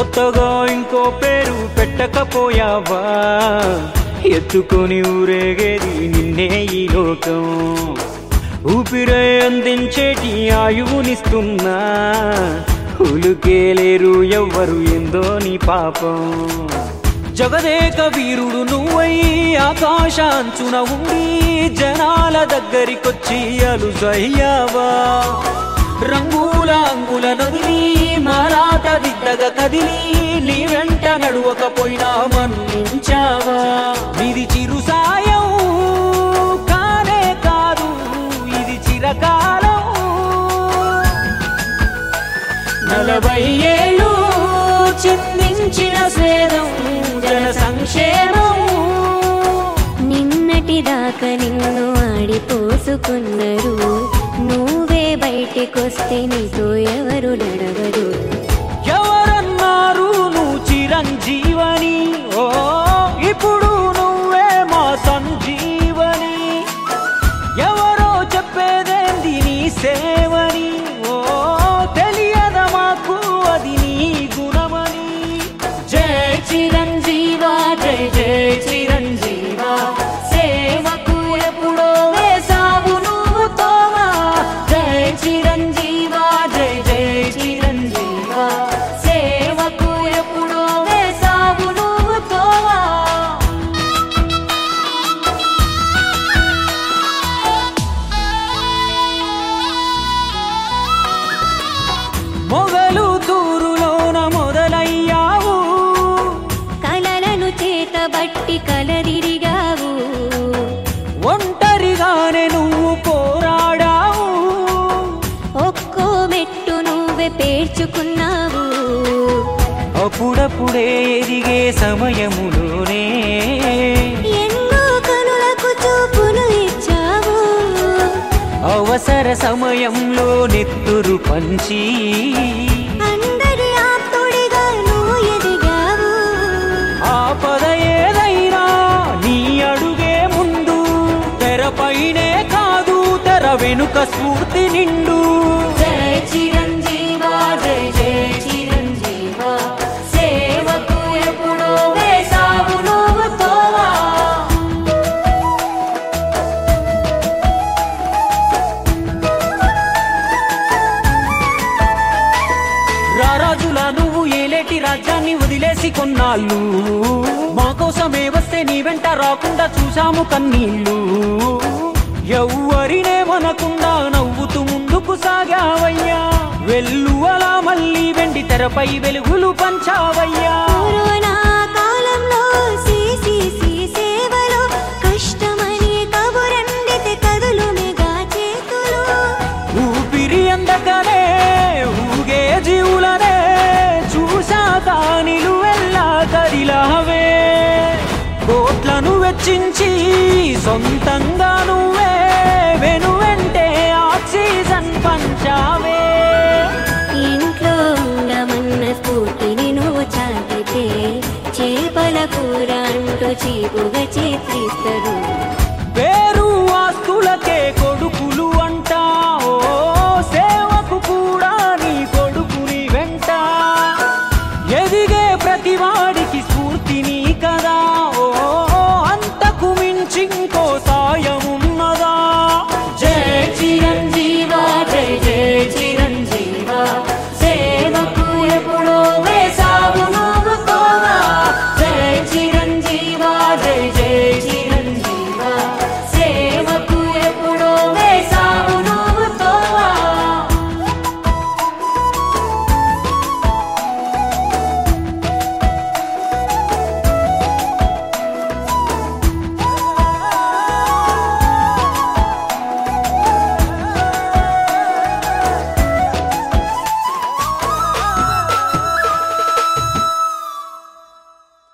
కొత్తగా ఇంకో పేరు పెట్టకపోయావా ఎత్తుకొని ఊరేగేది నిన్నే ఈ లోకం ఊపిరే అందించేటి ఆయువునిస్తున్నా ఉలుకే లేరు ఎవ్వరు ఎందో నీ పాపం జగదేక వీరుడు నువ్వై ఆకాశాంచున ఉండి జనాల దగ్గరికొచ్చి అలుసయ్యావా రంగుల అంగుల నదిలి మారాట దిద్దగ కదిలి నీ వెంట నడువకపోయినా మన్నించావా ఇది చిరు సాయం కానే కాదు ఇది చిరకాలం నలభై ఏళ్ళు చిందించిన స్వేదం జన సంక్షేమం నిన్నటి దాకా నిన్ను ఆడిపోసుకున్నారు నువ్వే బయటికొస్తే నీతో ఎవరు నడవరు ఎవరన్నారు నువ్వు చిరంజీవని ఓ ఇప్పుడు నువ్వే మా సంజీవని ఎవరో చెప్పేదేంది నీ సేవని ఓ తెలియద మాకు అది నీ గుణమని జై చిరంజీవ జై జై చిరంజీవ సేవకు ఎప్పుడో వేసావు నువ్వు తోవా జై చిరంజీవ జై జై చిరంజీవ సేవకు ఎప్పుడో వేసావు నువ్వు తోవా మొగలు తూరులోన మొదలయ్యావు కలలను చేతబట్టి కలదిరిగావు ఒంటరిగానే నువ్వు పోరాడావు ఒక్కో మెట్టు నువ్వే పేర్చుకున్నావు అప్పుడప్పుడే ఎదిగే సమయములోనే ఎన్నో కనులకు చూపును ఇచ్చావు అవసర సమయంలో నెత్తురు పంచి అందరి ఆప్తుడిగా నువ్వు ఎదిగావు ఆపద ఏదైనా నీ అడుగే ముందు తెరపైనే కాదు తెర వెనుక స్ఫూర్తి నిండు జై చిరంజీవ జై జై చిరంజీవ సేవకు ఎప్పుడో వేసావు నువ్వు తోవా రారాజుల నువ్వు ఏలేటి రాజ్యాన్ని వదిలేసి కొన్నాళ్ళు మా కోసమే వస్తే నీ వెంట రాకుండా చూశాము కన్నీళ్ళు ఎవ్వరినే మనకుండా నవ్వుతూ ముందుకు సాగావయ్యా వెల్లువలా మళ్ళీ వెండి తెరపై వెలుగులు పంచావయ్యా కరోనా కాలంలో సిసిసి సేవలో కష్టమని కబురందితే కదులు మెగా చేతులు ఊపిరి అందకనే ఊగే జీవులనే చూశాక నిలువెల్లా కదిలావే కోట్లను వెచ్చించి సొంతంగా నువ్వే వెనువెంటే ఆక్సిజన్ పంచావే ఇంట్లో ఉండమన్న స్ఫూర్తిని నువ్వు చాటితే చేపల కూర అంటూ చీపుగా చిత్రిస్తారు